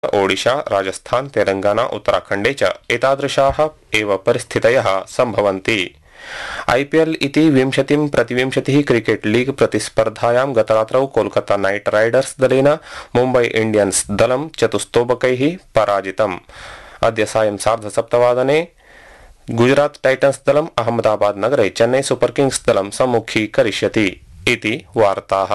ओडिशा राजस्थान तेलंगाना उत्तराखण्डे च एतादृशाः एव परिस्थितयः सम्भवन्ति आईपीएल इति विंशतिं प्रतिविंशतिः क्रिकेट् लीग् प्रतिस्पर्धायां गतरात्रौ कोलकाता नाइट राइडर्स दलेन मुम्बई इण्डियन्स दलं चतुस्तोबकैः पराजितम् अद्य सायं सार्धसप्तवादने गुजरात टाइटन्स दलम् अहमदाबाद नगरे चेन्नई सुपर किंग्स दलं सम्मुखीकरिष्यति इति वार्ताः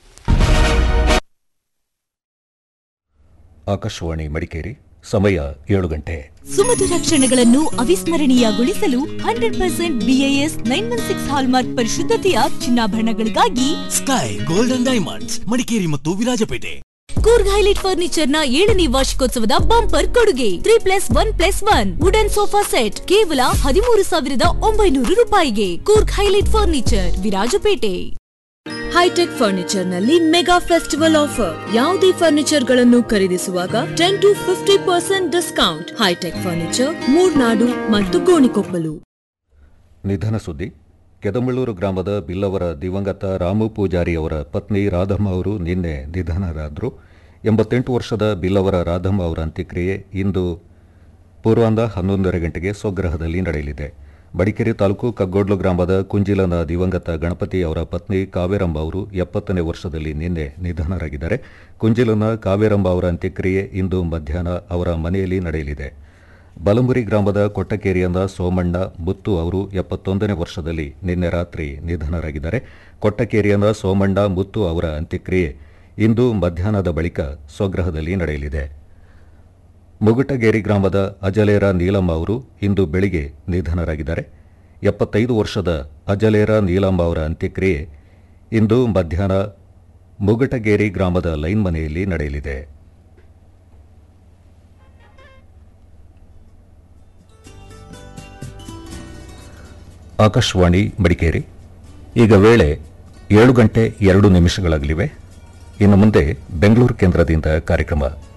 ಆಕಾಶವಾಣಿ ಮಡಿಕೇರಿ ಸಮಯ ಏಳು ಗಂಟೆ ಸುಮಧುರ ಕ್ಷಣಗಳನ್ನು ಅವಿಸ್ಮರಣೀಯಗೊಳಿಸಲು hundred percent B I S nine one six hallmark ಪರಿಶುದ್ಧತೆಯ ಚಿನ್ನಾಭರಣಗಳಿಗಾಗಿ ಸ್ಕೈ ಗೋಲ್ಡನ್ ಡೈಮಂಡ್ಸ್ ಮಡಿಕೇರಿ ಮತ್ತು ವಿರಾಜಪೇಟೆ ಕೂರ್ಗ್ ಹೈಲೈಟ್ ಫರ್ನಿಚರ್ ನ ಏಳನೇ ವಾರ್ಷಿಕೋತ್ಸವದ ಬಂಪರ್ ಕೊಡುಗೆ three plus one plus one wooden sofa set ಕೇವಲ ಹದಿಮೂರು ಸಾವಿರದ ಒಂಬೈನೂರು ರೂಪಾಯಿಗೆ Coorg highlight furniture Virajpet hitech furniture ನಲ್ಲಿ ಮೆಗಾ ಫೆಸ್ಟಿವಲ್ ಆಫರ್ ಯಾವುದೇ ಫರ್ನಿಚರ್ ಗಳನ್ನು ಖರೀದಿಸುವಾಗ ten to fifty percent discount hitech furniture Murnad ಮತ್ತು ಗೋಣಿಕೊಪ್ಪಲು ನಿಧನ ಸುದ್ದಿ ಕೆದಮಳ್ಳೂರು ಗ್ರಾಮದ ಬಿಲ್ಲವರ ದಿವಂಗತ ರಾಮು ಪೂಜಾರಿ ಅವರ ಪತ್ನಿ ರಾಧಮ್ಮ ಅವರು ನಿನ್ನೆ ನಿಧನರಾದರು ಎಂಬತ್ತೆಂಟು ವರ್ಷದ ಬಿಲ್ಲವರ ರಾಧಮ್ಮ ಅವರ ಅಂತ್ಯಕ್ರಿಯೆ ಇಂದು ಪೂರ್ವಾಂದ ಹನ್ನೊಂದರ ಗಂಟೆಗೆ ಸ್ವಗ್ರಹದಲ್ಲಿ ನಡೆಯಲಿದೆ ಬಡಿಕೆರೆ ತಾಲೂಕು ಕಗ್ಗೋಡ್ಲು ಗ್ರಾಮದ ಕುಂಜಿಲನ ದಿವಂಗತ ಗಣಪತಿ ಅವರ ಪತ್ನಿ ಕಾವೇರಮ್ಮ ಅವರು ಎಪ್ಪತ್ತನೇ ವರ್ಷದಲ್ಲಿ ನಿನ್ನೆ ನಿಧನರಾಗಿದ್ದಾರೆ ಕುಂಜಿಲನ ಕಾವೇರಮ್ಮ ಅವರ ಅಂತ್ಯಕ್ರಿಯೆ ಇಂದು ಮಧ್ಯಾಹ್ನ ಅವರ ಮನೆಯಲ್ಲಿ ನಡೆಯಲಿದೆ ಬಲಮುರಿ ಗ್ರಾಮದ ಕೊಟ್ಟಕೇರಿಯಿಂದ ಸೋಮಣ್ಣ ಮುತ್ತು ಅವರು ಎಪ್ಪತ್ತೊಂದನೇ ವರ್ಷದಲ್ಲಿ ನಿನ್ನೆ ರಾತ್ರಿ ನಿಧನರಾಗಿದ್ದಾರೆ ಕೊಟ್ಟಕೇರಿಯಿಂದ ಸೋಮಣ್ಣ ಮುತ್ತು ಅವರ ಅಂತ್ಯಕ್ರಿಯೆ ಇಂದು ಮಧ್ಯಾಹ್ನದ ಬಳಿಕ ಸ್ವಗ್ರಹದಲ್ಲಿ ನಡೆಯಲಿದೆ ಮುಗುಟಗೇರಿ ಗ್ರಾಮದ ಅಜಲೇರ ನೀಲಮ್ಮ ಅವರು ಇಂದು ಬೆಳಿಗ್ಗೆ ನಿಧನರಾಗಿದ್ದಾರೆ ಎಪ್ಪತ್ತೈದು ವರ್ಷದ ಅಜಲೇರ ನೀಲಮ್ಮ ಅವರ ಅಂತ್ಯಕ್ರಿಯೆ ಇಂದು ಮಧ್ಯಾಹ್ನ ಮುಗುಟಗೇರಿ ಗ್ರಾಮದ ಲೈನ್ ಮನೆಯಲ್ಲಿ ನಡೆಯಲಿದೆ ಆಕಾಶವಾಣಿ ಮಡಿಕೇರಿ ಈಗ ವೇಳೆ ಏಳು ಗಂಟೆ ಎರಡು ನಿಮಿಷಗಳಾಗಲಿವೆ ಇನ್ನು ಮುಂದೆ ಬೆಂಗಳೂರು ಕೇಂದ್ರದಿಂದ ಕಾರ್ಯಕ್ರಮ